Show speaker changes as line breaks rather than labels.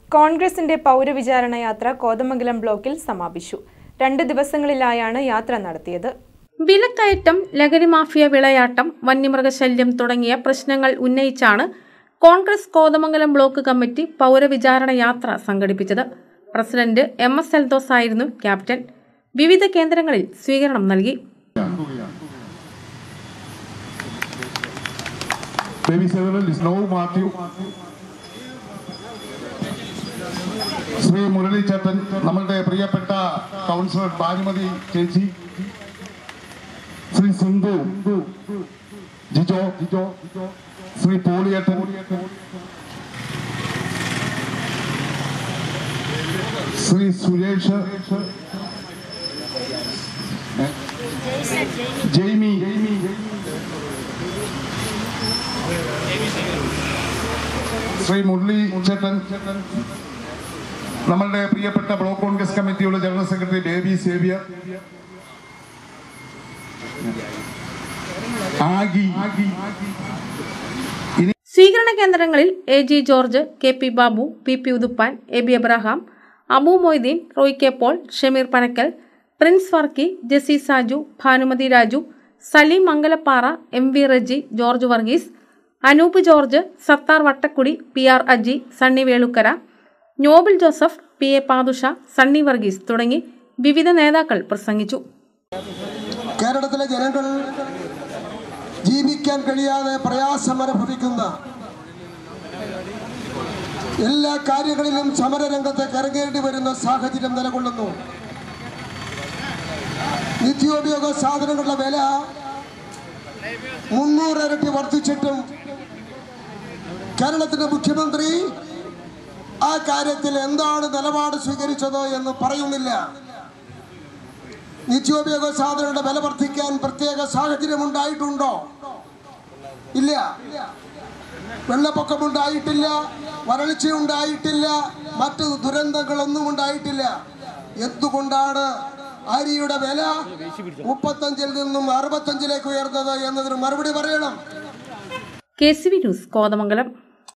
കോൺഗ്രസിന്റെ പൗരവിചാരണ യാത്ര കോതമംഗലം ബ്ലോക്കിൽ സമാപിച്ചു രണ്ട് ദിവസങ്ങളിലായാണ് യാത്ര നടത്തിയത്
വിലക്കയറ്റം ലഹരി മാഫിയ വിളയാട്ടം വന്യമൃഗശല്യം തുടങ്ങിയ പ്രശ്നങ്ങൾ ഉന്നയിച്ചാണ് കോൺഗ്രസ് കോതമംഗലം ബ്ലോക്ക് കമ്മിറ്റി പൗരവിചാരണ യാത്ര സംഘടിപ്പിച്ചത് പ്രസിഡന്റ് എം എസ് എൽദോസ് ആയിരുന്നു ക്യാപ്റ്റൻ വിവിധ കേന്ദ്രങ്ങളിൽ സ്വീകരണം നൽകി
Baby Several is now Matthew. Shri Murali ചേട്ടൻ നമ്മളുടെ പ്രിയപ്പെട്ട കൗൺസിലർ ഭാനുമതി ചേച്ചി ശ്രീ സിന്ധു ജിജോ ജിജോ ശ്രീ പോളിയേട്ടൻ ശ്രീ സുരേഷ് ഏ? ജെയ്മി ജെയ്മി ശ്രീ മുരളി ചേട്ടൻ നമ്മളുടെ പ്രിയപ്പെട്ട ബ്ലോക്ക് കോൺഗ്രസ് കമ്മിറ്റിയുടെ ജനറൽ സെക്രട്ടറി ബേബി സേവിയർ ആഗി ഇനി
സ്വീകരണ കേന്ദ്രങ്ങളിൽ A G George K P Babu P P Uthuppan A B Abraham Abu Moideen Roy K Paul Shameer Panakkal Prince Farki Jessy Saju Bhanumathi Raju Saleem Mangalappara M V Reji George Varghese Anoop George Sathar Vattakkudi P R Aji Sunny Velukkara Noble Joseph P A Pathusha Sunny Varghese തുടങ്ങി വിവിധ നേതാക്കൾ പ്രസംഗിച്ചു
കേരളത്തിലെ ജനങ്ങൾ ജീവിക്കാൻ കഴിയാതെ പ്രയാസം അനുഭവിക്കുന്ന എല്ലാ കാര്യങ്ങളിലും സമരരംഗത്ത് കരങ്ങേണ്ടി വരുന്ന സാഹചര്യം നിലകൊള്ളുന്നു നിത്യോപയോഗ സാധനങ്ങളുടെ വില മുന്നൂറ് ഇരട്ടി വർദ്ധിച്ചിട്ടും കേരളത്തിന്റെ മുഖ്യമന്ത്രി ആ കാര്യത്തിൽ എന്താണ് നിലപാട് സ്വീകരിച്ചത് എന്ന് പറയുന്നില്ല നിത്യോപയോഗ സാധനങ്ങളുടെ വില വർദ്ധിക്കാൻ പ്രത്യേക സാഹചര്യം ഉണ്ടായിട്ടുണ്ടോ ഇല്ല വെള്ളപ്പൊക്കം ഉണ്ടായിട്ടില്ല വരൾച്ച ഉണ്ടായിട്ടില്ല മറ്റ് ദുരന്തങ്ങളൊന്നും ഉണ്ടായിട്ടില്ല എന്തുകൊണ്ടാണ് അരിയുടെ വില മുപ്പത്തഞ്ചിൽ നിന്നും അറുപത്തഞ്ചിലേക്ക് ഉയർന്നത് എന്നതിന് മറുപടി പറയണം
K C V news Kothamangalam